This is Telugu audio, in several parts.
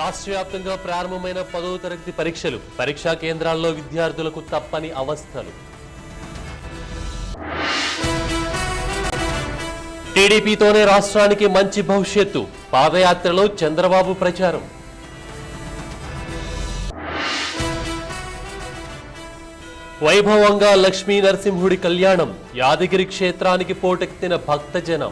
రాష్ట్ర వ్యాప్తంగా ప్రారంభమైన పదవ తరగతి పరీక్షలు పరీక్షా కేంద్రాల్లో విద్యార్థులకు తప్పని అవస్థలు టీడీపీతోనే రాష్ట్రానికి మంచి భవిష్యత్తు పాదయాత్రలో చంద్రబాబు ప్రచారం వైభవంగా లక్ష్మీ నరసింహుడి కళ్యాణం యాదగిరి క్షేత్రానికి పోటెత్తిన భక్తజనం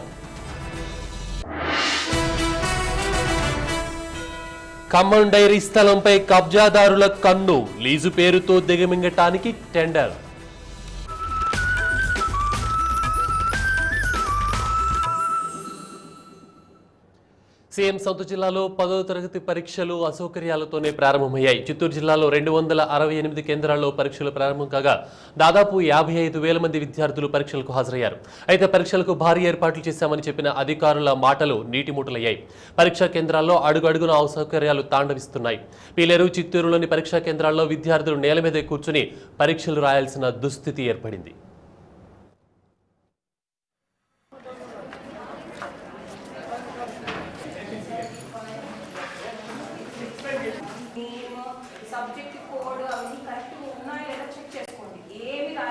ఖమ్మం డైరీ స్థలంపై కబ్జాదారుల కన్ను లీజు పేరుతో దిగమింగటానికి టెండర్ సీఎం సొంత జిల్లాలో పదో తరగతి పరీక్షలు అసౌకర్యాలతోనే ప్రారంభమయ్యాయి చిత్తూరు జిల్లాలో రెండు వందల అరవై ఎనిమిది కేంద్రాల్లో పరీక్షలు ప్రారంభం కాగా దాదాపు యాభై ఐదు వేల మంది విద్యార్థులు పరీక్షలకు హాజరయ్యారు అయితే పరీక్షలకు భారీ ఏర్పాట్లు చేశామని చెప్పిన అధికారుల మాటలు నీటిమూటలయ్యాయి పరీక్షా కేంద్రాల్లో అడుగడుగున అసౌకర్యాలు తాండవిస్తున్నాయి పీలేరు చిత్తూరులోని పరీక్షా కేంద్రాల్లో విద్యార్థులు నేల మీదే కూర్చుని పరీక్షలు రాయాల్సిన దుస్థితి ఏర్పడింది నేమ్ సబ్జెక్ట్ కోడ్ అవన్నీ కరెక్ట్ ఉన్నాయో లేదో చెక్ చేసుకోండి ఏమి రా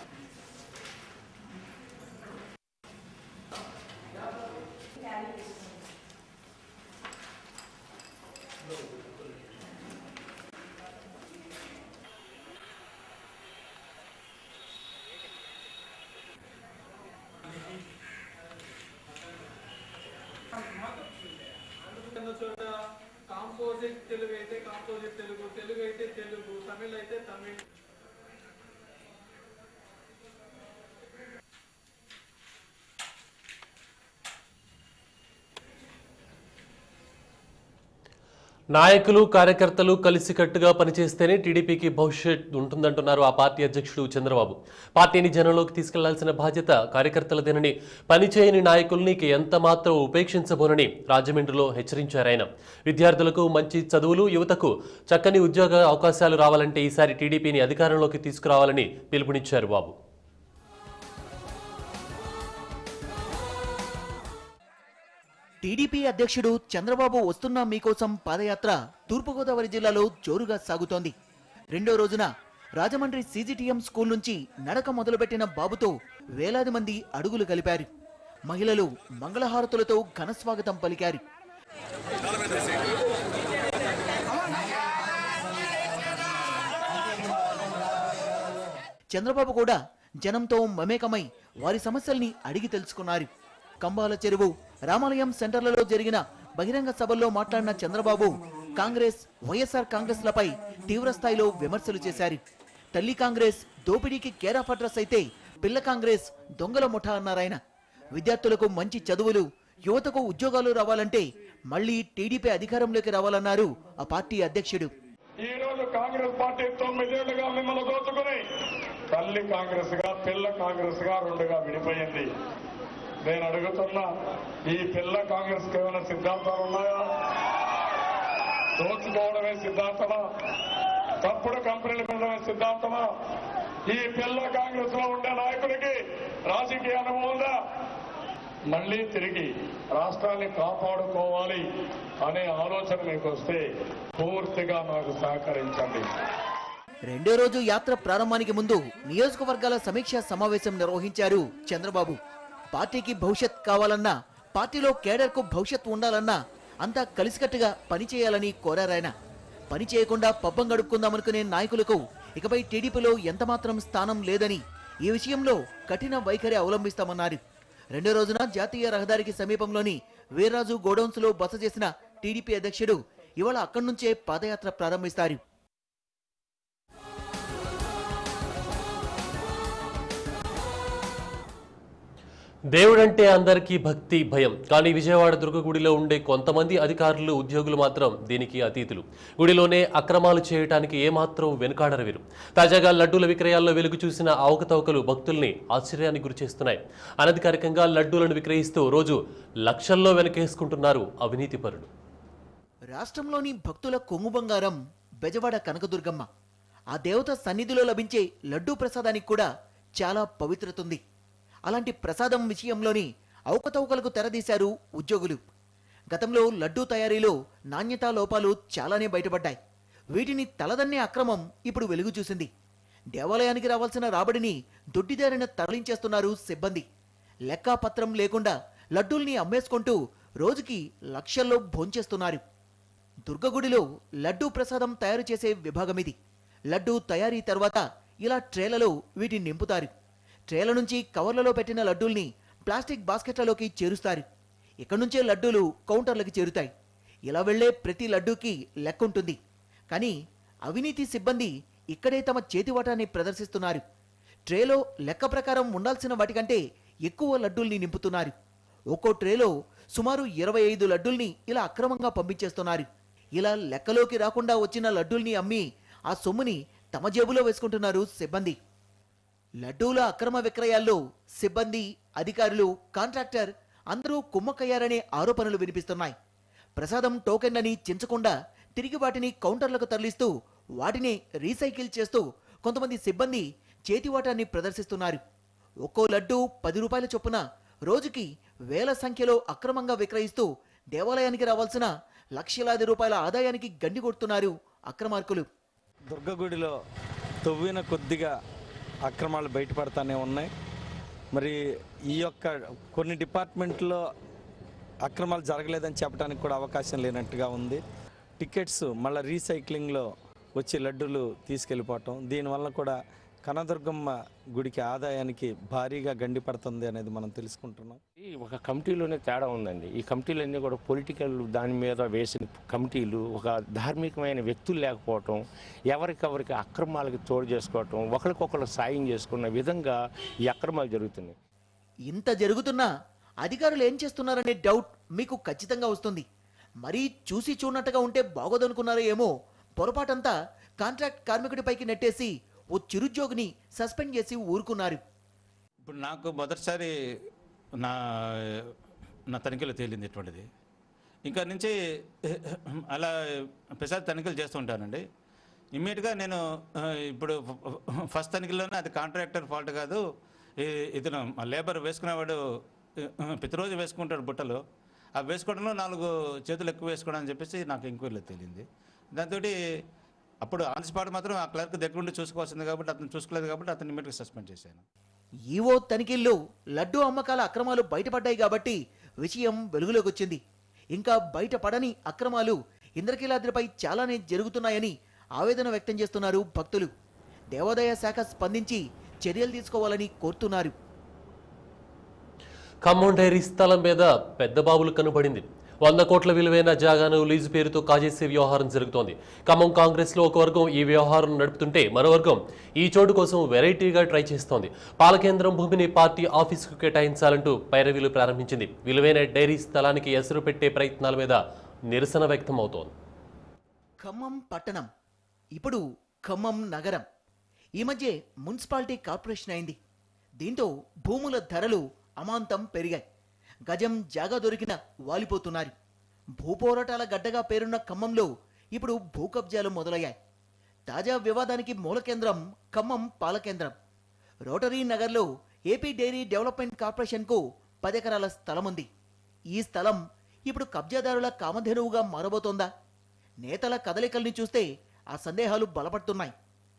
Tally చేసుకోండి. ఉన్న చోట కాంపోజిట్ తెలుగు అయితే కాంపోజిట్ తెలుగు తెలుగు అయితే తెలుగు తమిళ్ అయితే తమిళ్ నాయకులు కార్యకర్తలు కలిసికట్టుగా పనిచేస్తేనే టీడీపీకి భవిష్యత్ ఉంటుందంటున్నారు ఆ పార్టీ అధ్యక్షుడు చంద్రబాబు పార్టీని జనంలోకి తీసుకెళ్లాల్సిన బాధ్యత కార్యకర్తలదేనని పనిచేయని నాయకుల్ని ఇక ఎంత మాత్రం ఉపేక్షించబోనని రాజమండ్రిలో హెచ్చరించారు ఆయన విద్యార్థులకు మంచి చదువులు యువతకు చక్కని ఉద్యోగ అవకాశాలు రావాలంటే ఈసారి టీడీపీని అధికారంలోకి తీసుకురావాలని పిలుపునిచ్చారు బాబు టీడీపీ అధ్యక్షుడు చంద్రబాబు వస్తున్న మీకోసం పాదయాత్ర తూర్పుగోదావరి జిల్లాలో జోరుగా సాగుతోంది రెండో రోజున రాజమండ్రి సీజీటీఎం స్కూల్ నుంచి నడక మొదలుపెట్టిన బాబుతో వేలాది మంది అడుగులు కలిపారు మహిళలు మంగళహారతులతో ఘనస్వాగతం పలికారు చంద్రబాబు కూడా జనంతో మమేకమై వారి సమస్యల్ని అడిగి తెలుసుకున్నారు కంబాల చెరువు రామాలయం సెంటర్లలో జరిగిన బహిరంగ సభల్లో మాట్లాడిన చంద్రబాబు కాంగ్రెస్ వైఎస్ఆర్ కాంగ్రెస్లపై తీవ్ర స్థాయిలో విమర్శలు చేశారు తల్లి కాంగ్రెస్ దోపిడీకి కేర్ ఆఫ్ అడ్రస్ అయితే పిల్ల కాంగ్రెస్ దొంగల ముఠా అన్నారాయన విద్యార్థులకు మంచి చదువులు యువతకు ఉద్యోగాలు రావాలంటే మళ్ళీ టీడీపీ అధికారంలోకి రావాలన్నారు ఆ పార్టీ అధ్యక్షుడు ఈ రోజు కాంగ్రెస్ పార్టీ తొమ్మిదేళ్లుగా మిమ్మల్ని దోచుకుని తల్లి కాంగ్రెస్ గా పిల్ల కాంగ్రెస్ గా రెండుగా విడిపోయింది నేను అడుగుతున్నా ఈ పిల్ల కాంగ్రెస్ కి ఏమైనా సిద్ధాంతాలు ఉన్నాయా దోచుకోవడమే సిద్ధాంతమా తప్పుడు కంపెనీలు పెట్టడమే సిద్ధాంతమా ఈ పిల్ల కాంగ్రెస్ లో ఉండే నాయకుడికి రాజకీయ అనుభవం ఉందా మళ్ళీ తిరిగి రాష్ట్రాన్ని కాపాడుకోవాలి అనే ఆలోచన మీకు వస్తే పూర్తిగా నాకు సహకరించండి రెండో రోజు యాత్ర ప్రారంభానికి ముందు నియోజకవర్గాల సమీక్ష సమావేశం నిర్వహించారు చంద్రబాబు పార్టీకి భవిష్యత్ కావాలన్నా పార్టీలో కేడర్కు భవిష్యత్ ఉండాలన్నా అంతా కలిసికట్టుగా పనిచేయాలని కోరారాయన పని చేయకుండా పబ్బం గడుపుకుందామనుకునే నాయకులకు ఇకపై టీడీపీలో ఎంతమాత్రం స్థానం లేదని ఈ విషయంలో కఠిన వైఖరి అవలంబిస్తామన్నారు రెండో రోజున జాతీయ రహదారికి సమీపంలోని వీర్రాజు గోడౌన్స్ లో బస చేసిన టీడీపీ అధ్యక్షుడు ఇవాళ అక్కడి నుంచే పాదయాత్ర ప్రారంభిస్తారు దేవుడంటే అందరికీ భక్తి భయం కానీ విజయవాడ దుర్గగుడిలో ఉండే కొంతమంది అధికారులు ఉద్యోగులు మాత్రం దీనికి అతీతులు గుడిలోనే అక్రమాలు చేయటానికి ఏమాత్రం వెనుకాడరు వీరు తాజాగా లడ్డూల విక్రయాల్లో వెలుగు చూసిన అవకతవకలు భక్తుల్ని ఆశ్చర్యానికి గురిచేస్తున్నాయి అనధికారికంగా లడ్డూలను విక్రయిస్తూ రోజు లక్షల్లో వెనకేసుకుంటున్నారు అవినీతిపరులు రాష్ట్రంలోని భక్తుల కొంగు బంగారం బెజవాడ కనకదుర్గమ్మ ఆ దేవత సన్నిధిలో లభించే లడ్డూ ప్రసాదానికి కూడా చాలా పవిత్రత ఉంది అలాంటి ప్రసాదం విషయంలోని అవకతవకలకు తెరదీశారు ఉద్యోగులు గతంలో లడ్డూ తయారీలో నాణ్యతా లోపాలు చాలానే బయటపడ్డాయి వీటిని తలదన్నే అక్రమం ఇప్పుడు వెలుగు చూసింది దేవాలయానికి రావాల్సిన రాబడిని దొడ్డిదారిన తరలించేస్తున్నారు సిబ్బంది లెక్కాపత్రం లేకుండా లడ్డూల్ని అమ్మేసుకుంటూ రోజుకి లక్షల్లో భోంచేస్తున్నారు దుర్గగుడిలో లడ్డూ ప్రసాదం తయారు చేసే విభాగం ఇది లడ్డూ తయారీ తర్వాత ఇలా ట్రేలలో వీటిని నింపుతారు ట్రేల నుంచి కవర్లలో పెట్టిన లడ్డూల్ని ప్లాస్టిక్ బాస్కెట్లలోకి చేరుస్తారు ఇక్కడి నుంచే లడ్డూలు కౌంటర్లకి చేరుతాయి ఇలా వెళ్లే ప్రతి లడ్డూకి లెక్క ఉంటుంది కానీ అవినీతి సిబ్బంది ఇక్కడే తమ చేతివాటాన్ని ప్రదర్శిస్తున్నారు ట్రేలో లెక్క ప్రకారం ఉండాల్సిన వాటికంటే ఎక్కువ లడ్డూల్ని నింపుతున్నారు ఒక్కో ట్రేలో సుమారు ఇరవై ఐదు లడ్డూల్ని ఇలా అక్రమంగా పంపించేస్తున్నారు ఇలా లెక్కలోకి రాకుండా వచ్చిన లడ్డూల్ని అమ్మి ఆ సొమ్ముని తమ జేబులో వేసుకుంటున్నారు సిబ్బంది లడ్డూల అక్రమ విక్రయాల్లో సిబ్బంది అధికారులు కాంట్రాక్టర్ అందరూ కుమ్మక్కయ్యారనే ఆరోపణలు వినిపిస్తున్నాయి ప్రసాదం టోకెన్లని చించకుండా తిరిగి వాటిని కౌంటర్లకు తరలిస్తూ వాటిని రీసైకిల్ చేస్తూ కొంతమంది సిబ్బంది చేతివాటాన్ని ప్రదర్శిస్తున్నారు ఒక్కో లడ్డూ పది రూపాయల చొప్పున రోజుకి వేల సంఖ్యలో అక్రమంగా విక్రయిస్తూ దేవాలయానికి రావాల్సిన లక్షలాది రూపాయల ఆదాయానికి గండి కొడుతున్నారు అక్రమార్కులు దుర్గగుడిలో తవ్విన కొద్దిగా అక్రమాలు బయటపడతానే ఉన్నాయి మరి ఈ యొక్క కొన్ని డిపార్ట్మెంట్లో అక్రమాలు జరగలేదని చెప్పడానికి కూడా అవకాశం లేనట్టుగా ఉంది టికెట్స్ మళ్ళీ రీసైక్లింగ్లో వచ్చి లడ్డూలు తీసుకెళ్ళిపోవటం దీనివల్ల కూడా కనదుర్గమ్మ గుడికి ఆదాయానికి భారీగా గండి పడుతుంది అనేది మనం తెలుసుకుంటున్నాం ఈ ఒక కమిటీలోనే తేడా ఉందండి ఈ కమిటీలన్నీ కూడా పొలిటికల్ దాని మీద వేసిన కమిటీలు ఒక ధార్మికమైన వ్యక్తులు లేకపోవటం ఎవరికెవరికి అక్రమాలకి తోడు చేసుకోవటం ఒకరికొకరు సాయం చేసుకున్న విధంగా ఈ అక్రమాలు జరుగుతున్నాయి ఇంత జరుగుతున్నా అధికారులు ఏం చేస్తున్నారనే డౌట్ మీకు ఖచ్చితంగా వస్తుంది మరీ చూసి చూడనట్టుగా ఉంటే బాగోదనుకున్నారో ఏమో పొరపాటంతా కాంట్రాక్ట్ కార్మికుడిపైకి నెట్టేసి ఓ చిరుద్యోగిని సస్పెండ్ చేసి ఊరుకున్నారు ఇప్పుడు నాకు మొదటిసారి నా నా తనిఖీలో తేలింది ఇటువంటిది ఇంకా నుంచి అలా ప్రసాద్ తనిఖీలు చేస్తూ ఉంటానండి ఇమ్మీడియట్గా నేను ఆ, ఇప్పుడు ఫస్ట్ తనిఖీలోనే అది కాంట్రాక్టర్ ఫాల్ట్ కాదు ఈ- ఇతను లేబర్ వేసుకునేవాడు ఆ, ప్రతిరోజు వేసుకుంటాడు బుట్టలు ఆ వేసుకోవడంలో నాలుగు చేతులు ఎక్కువ వేసుకోవడం అని చెప్పేసి నాకు ఎంక్వైరీలో తేలింది దాంతో అప్పుడు ఆన్ స్పాట్ మాత్రం ఆ క్లర్క్ దగ్గర ఉండి చూసుకోవాల్సింది కాబట్టి అతను చూసుకోలేదు కాబట్టి అతను ఇమ్మీడియట్గా సస్పెండ్ చేశాను ఈవో తనిఖీల్లో లడ్డూ అమ్మకాల అక్రమాలు బయటపడ్డాయి కాబట్టి విషయం వెలుగులోకి వచ్చింది ఇంకా బయటపడని అక్రమాలు ఇంద్రకీలాద్రిపై చాలానే జరుగుతున్నాయని ఆవేదన వ్యక్తం చేస్తున్నారు భక్తులు దేవాదాయ శాఖ స్పందించి చర్యలు తీసుకోవాలని కోరుతున్నారు ఖమ్మం డైరీ స్థలం మీద పెద్ద బాబులు కనబడింది వంద కోట్ల విలువైన జాగాను లీజు పేరుతో కాజేసే వ్యవహారం జరుగుతోంది ఖమ్మం కాంగ్రెస్ లో ఒక వర్గం ఈ వ్యవహారం నడుపుతుంటే మరో వర్గం ఈ చోటు కోసం వెరైటీగా ట్రై చేస్తోంది పాలకేంద్రం భూమిని పార్టీ ఆఫీసుకు కేటాయించాలంటూ పైరవీలు ప్రారంభించింది విలువైన డైరీ స్థలానికి ఎసురు పెట్టే ప్రయత్నాల మీద నిరసన వ్యక్తం అవుతోంది ఖమ్మం పట్టణం ఇప్పుడు ఖమ్మం నగరం ఈ మధ్య మున్సిపాలిటీ కార్పొరేషన్ అయింది దీంతో భూముల ధరలు అమాంతం పెరిగాయి గజం జాగా దొరికిన వాలిపోతున్నారు భూపోరాటాల గడ్డగా పేరున్న ఖమ్మంలో ఇప్పుడు భూ కబ్జాలు మొదలయ్యాయి తాజా వివాదానికి మూల కేంద్రం ఖమ్మం పాలకేంద్రం రోటరీ నగర్లో ఏపీ డైరీ డెవలప్మెంట్ కార్పొరేషన్కు పది ఎకరాల స్థలం ఉంది ఈ స్థలం ఇప్పుడు కబ్జాదారుల కామధేనువుగా మారబోతోందా నేతల కదలికల్ని చూస్తే ఆ సందేహాలు బలపడుతున్నాయి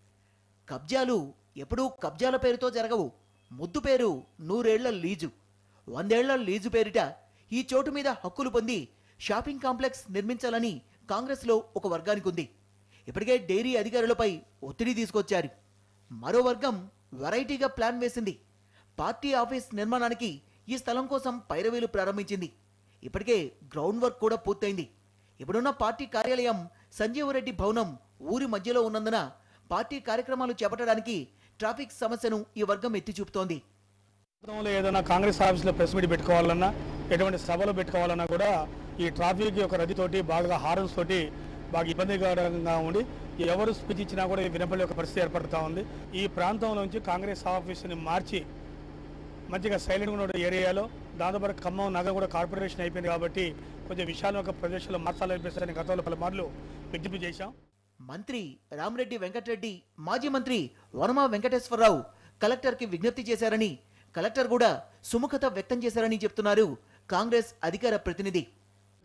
కబ్జాలు ఎప్పుడూ కబ్జాల పేరుతో జరగవు ముద్దు పేరు నూరేళ్ల లీజు వందేళ్ల లీజు పేరిట ఈ చోటు మీద హక్కులు పొంది షాపింగ్ కాంప్లెక్స్ నిర్మించాలని కాంగ్రెస్లో ఒక వర్గానికి ఉంది ఇప్పటికే డైరీ అధికారులపై ఒత్తిడి తీసుకొచ్చారు మరో వర్గం వెరైటీగా ప్లాన్ వేసింది పార్టీ ఆఫీస్ నిర్మాణానికి ఈ స్థలం కోసం పైరవీలు ప్రారంభించింది ఇప్పటికే గ్రౌండ్ వర్క్ కూడా పూర్తయింది ఇప్పుడున్న పార్టీ కార్యాలయం సంజీవరెడ్డి భవనం ఊరి మధ్యలో ఉన్నందున పార్టీ కార్యక్రమాలు చేపట్టడానికి ట్రాఫిక్ సమస్యను ఈ వర్గం ఎత్తి చూపుతోంది గతంలో ఏదైనా కాంగ్రెస్ ఆఫీస్లో ప్రెస్ మీట్ పెట్టుకోవాలన్నా ఎటువంటి సభలు పెట్టుకోవాలన్నా కూడా ఈ ట్రాఫిక్ యొక్క రద్దీతోటి బాగా హారన్స్ తోటి బాగా ఇబ్బందికరంగా ఉండి ఎవరు స్పీచ్ ఇచ్చినా కూడా వినపడే ఒక పరిస్థితి ఏర్పడుతూ ఉంది ఈ ప్రాంతంలో నుంచి కాంగ్రెస్ ఆఫీస్ని మార్చి మంచిగా సైలెంట్గా ఉన్న ఏరియాలో దాంతోపాటు ఖమ్మం నగరం కూడా కార్పొరేషన్ అయిపోయింది కాబట్టి కొంచెం విశాలం ఒక ప్రదేశంలో మార్చాలని చెప్పేసి గతంలో పలుమార్లు విజ్ఞప్తి చేశాం మంత్రి రామరెడ్డి వెంకటరెడ్డి మాజీ మంత్రి వనమా వెంకటేశ్వరరావు కలెక్టర్కి విజ్ఞప్తి చేశారని కలెక్టర్ కూడా సుముఖత వ్యక్తం చేశారని చెప్తున్నారు కాంగ్రెస్ అధికార ప్రతినిధి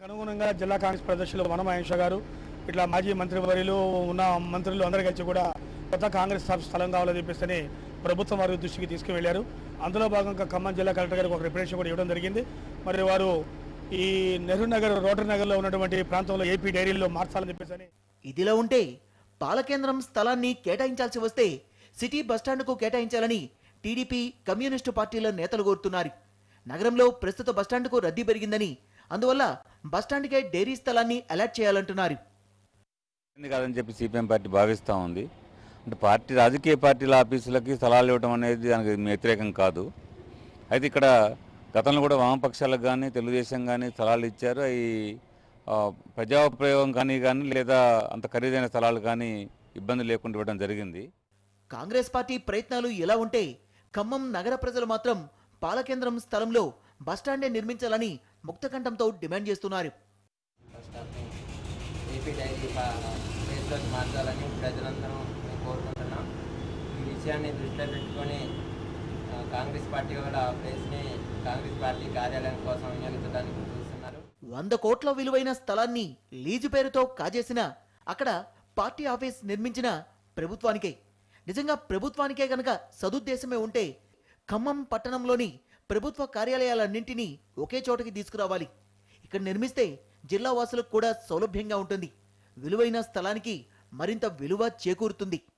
అనుగుణంగా జిల్లా కాంగ్రెస్ ప్రదర్శనలో వనం మహేష్ గారు ఇట్లా మాజీ మంత్రివర్యులు ఉన్న మంత్రులు అందరూ కలిసి కూడా కొత్త కాంగ్రెస్ స్థాప స్థలం కావాలని చెప్పేసి ప్రభుత్వం వారి దృష్టికి తీసుకువెళ్లారు అందులో భాగంగా ఖమ్మం జిల్లా కలెక్టర్ గారికి ఒక రిప్రజెంటేషన్ కూడా ఇవ్వడం జరిగింది మరి వారు ఈ నెహ్రూ నగర్ రోటరీ నగర్లో ఉన్నటువంటి ప్రాంతంలో ఏపీ డైరీలో మార్చాలని చెప్పేసి ఇదిలా ఉంటే పాలకేంద్రం స్థలాన్ని కేటాయించాల్సి వస్తే సిటీ బస్టాండ్కు కేటాయించాలని టీడీపీ కమ్యూనిస్టు పార్టీల నేతలు కోరుతున్నారు నగరంలో ప్రస్తుత బస్టాండ్కు రద్దీ పెరిగిందని అందువల్ల బస్టాండ్కే డైరీ స్థలాన్ని అలాట్ చేయాలంటున్నారు ఉంది కాదని చెప్పి సిపిఎం పార్టీ భావిస్తూ ఉంది అంటే పార్టీ రాజకీయ పార్టీల ఆఫీసులకి స్థలాలు ఇవ్వడం అనేది దానికి వ్యతిరేకం కాదు అయితే ఇక్కడ గతంలో కూడా వామపక్షాలకు కానీ తెలుగుదేశం కానీ స్థలాలు ఇచ్చారు అవి ఆ, ప్రజాప్రయోగం కానీ కానీ లేదా అంత ఖరీదైన స్థలాలు కానీ ఇబ్బంది లేకుండా ఇవ్వడం జరిగింది కాంగ్రెస్ పార్టీ ప్రయత్నాలు ఎలా ఉంటే ఖమ్మం నగర ప్రజలు మాత్రం పాలకేంద్రం స్థలంలో బస్టాండే నిర్మించాలని ముక్తకంఠంతో డిమాండ్ చేస్తున్నారు ఏపీ డైరీ ప్లేస్లోకి మార్చాలని ప్రజలందరం మేము కోరుకుంటున్నాం ఈ విషయాన్ని దృష్టిలో పెట్టుకొని ఆ, కాంగ్రెస్ పార్టీ కూడా ఆ ప్లేస్ని కాంగ్రెస్ పార్టీ కార్యాలయం కోసం వినియోగించడానికి చూస్తున్నారు వంద కోట్ల విలువైన స్థలాన్ని లీజు పేరుతో కాజేసిన అక్కడ పార్టీ ఆఫీస్ నిర్మించిన ప్రభుత్వానికే నిజంగా ప్రభుత్వానికే గనక సదుద్దేశమే ఉంటే ఖమ్మం పట్టణంలోని ప్రభుత్వ కార్యాలయాలన్నింటినీ ఒకే చోటకి తీసుకురావాలి ఇక్కడ నిర్మిస్తే జిల్లా వాసులకు కూడా సౌలభ్యంగా ఉంటుంది విలువైన స్థలానికి మరింత విలువ చేకూరుతుంది